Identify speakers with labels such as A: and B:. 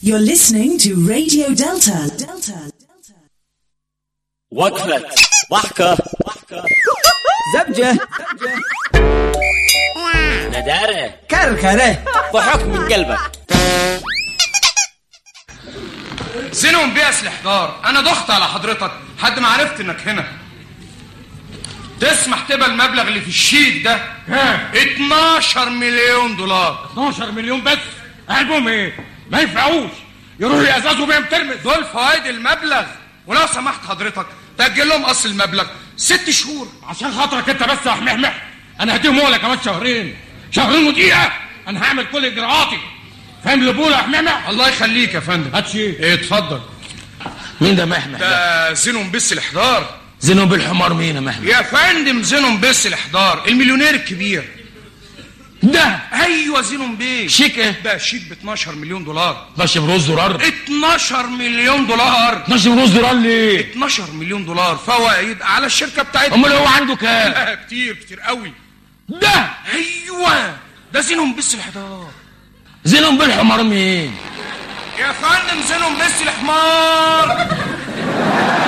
A: You're listening to Radio Delta. Delta.
B: وقفة ضحكة
C: زبجة
B: ندارة
C: كركرة
B: ضحك من قلبك
D: زينهم بيه الاحضار انا ضغط على حضرتك حد ما عرفت انك هنا تسمح تبقى المبلغ اللي في الشيت ده
E: ها
D: 12 مليون دولار
E: 12 مليون بس قلبهم ايه ما ينفعوش يروحوا يقزازوا بيهم ترمس
D: دول فوائد المبلغ ولو سمحت حضرتك تأجل لهم اصل المبلغ ست شهور
E: عشان خاطرك انت بس يا حمحمح انا هديهم مهله كمان شهرين شهرين ودقيقه انا هعمل كل اجراءاتي فاهم اللي بقوله يا حمحمح
D: الله يخليك يا فندم
E: هات شيء
D: ايه اتفضل
F: مين ده محمح ده
D: ده زينهم بس الاحضار
F: زينهم بالحمار مين يا محمح
D: يا فندم زينهم بس الاحضار المليونير الكبير
F: ده
D: ايوه زينهم بيه
F: شيك ايه
D: ده شيك ب 12 مليون دولار
F: 12 ونص دولار
D: 12 مليون دولار
F: 12 ونص دولار ليه
D: 12 مليون دولار فوائد على الشركه بتاعتنا
F: امال هو عنده كام
D: لا كتير كتير قوي
F: ده
D: ايوه ده زينهم بس الحضار
F: زينهم بالحمار مين
D: يا فندم زينهم بس الحمار